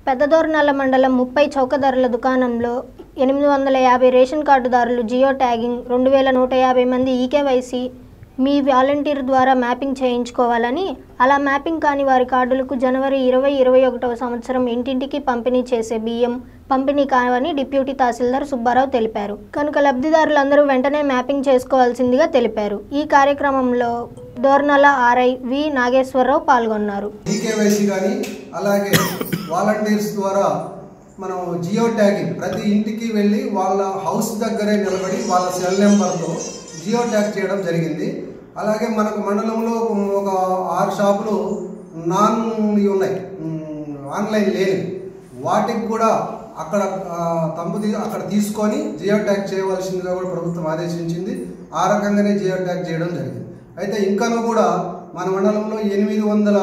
పెద్దదోర్నాల మండలం ముప్పై చౌకధరల దుకాణంలో ఎనిమిది వందల యాభై రేషన్ కార్డుదారులు జియో ట్యాగింగ్ రెండు వేల నూట యాభై మంది ఈకేవైసీ మీ వాలంటీర్ ద్వారా మ్యాపింగ్ చేయించుకోవాలని అలా మ్యాపింగ్ కాని వారి కార్డులకు జనవరి ఇరవై ఇరవై ఒకటవ సంవత్సరం ఇంటింటికి పంపిణీ చేసే బియ్యం పంపిణీ కావని డిప్యూటీ తహసీల్దార్ సుబ్బారావు తెలిపారు కనుక లబ్ధిదారులందరూ వెంటనే మ్యాపింగ్ చేసుకోవాల్సిందిగా తెలిపారు ఈ కార్యక్రమంలో దోర్నల ఆర్ఐ వి నాగేశ్వరరావు పాల్గొన్నారు ఈకేవైసీ కానీ అలాగే వాలంటీర్స్ ద్వారా మనం జియో ట్యాగింగ్ ప్రతి ఇంటికి వెళ్ళి వాళ్ళ హౌస్ దగ్గరే నిలబడి వాళ్ళ సెల్ నెంబర్తో జియో ట్యాగ్ చేయడం జరిగింది అలాగే మనకు మండలంలో ఒక ఆరు షాపులు నాన్ ఇవి ఉన్నాయి ఉమ్, ఆన్లైన్ లేని వాటికి కూడా అక్కడ ఆ, తంబు తీ- అక్కడ తీసుకొని జియో ట్యాగ్ చేయవలసిందిగా కూడా ప్రభుత్వం ఆదేశించింది ఆ రకంగానే జియో ట్యాగ్ చేయడం జరిగింది అయితే ఇంకనూ కూడా మన మండలంలో ఎనిమిది వందల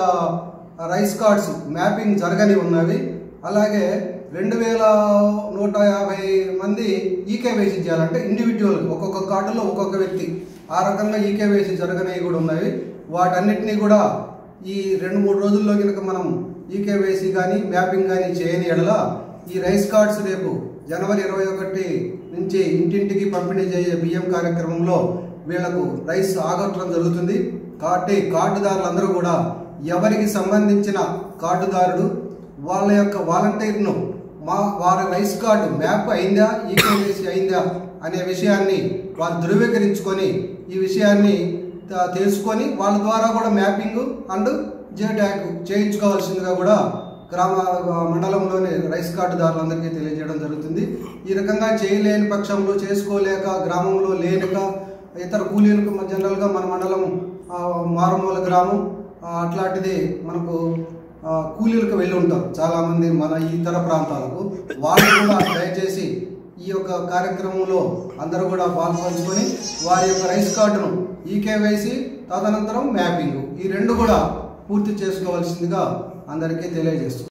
రైస్ కార్డ్స్ మ్యాపింగ్ జరగని ఉన్నవి అలాగే రెండు వేల నూట యాభై మంది ఈకేవైసీ చేయాలంటే ఇండివిజువల్ ఒక్కొక్క కార్డులో ఒక్కొక్క వ్యక్తి ఆ రకంగా ఈకేవైసీ జరగనివి కూడా ఉన్నవి వాటన్నిటినీ కూడా ఈ రెండు మూడు రోజుల్లో కనుక మనం ఈకేవైసీ కానీ మ్యాపింగ్ కానీ చేయని ఎడల ఈ రైస్ కార్డ్స్ రేపు జనవరి ఇరవై ఒకటి నుంచి ఇంటింటికి పంపిణీ చేసే బియ్యం కార్యక్రమంలో వీళ్లకు రైస్ ఆగట్టడం జరుగుతుంది కాబట్టి కార్డుదారులందరూ కూడా ఎవరికి సంబంధించిన కార్డుదారుడు వాళ్ళ యొక్క వాలంటీర్ను మా వారి రైస్ కార్డు మ్యాప్ అయిందా ఈకేవైసీ అయిందా అనే విషయాన్ని వారు ధృవీకరించుకొని ఈ విషయాన్ని త- తెలుసుకొని వాళ్ళ ద్వారా కూడా మ్యాపింగ్ అండ్ జియో ట్యాగ్ చేయించుకోవాల్సిందిగా కూడా గ్రామ మండలంలోని రైస్ కార్డుదారులందరికీ తెలియజేయడం జరుగుతుంది ఈ రకంగా చేయలేని పక్షంలో చేసుకోలేక గ్రామంలో లేనిక ఇతర కూలీలకు మ- జనరల్గా మన మండలం ఆ, మారుమూల గ్రామం ఆ, అట్లాంటిది మనకు ఆ, కూలీలకు వెళ్ళి ఉంటారు చాలామంది మన ఇతర ప్రాంతాలకు వాళ్ళు కూడా దయచేసి ఈ యొక్క కార్యక్రమంలో అందరూ కూడా పాల్పంచుకొని వారి యొక్క రైస్ కార్డును ఈకేవైసీ తదనంతరం మ్యాపింగ్ ఈ రెండు కూడా పూర్తి చేసుకోవాల్సిందిగా అందరికీ తెలియజేస్తుంది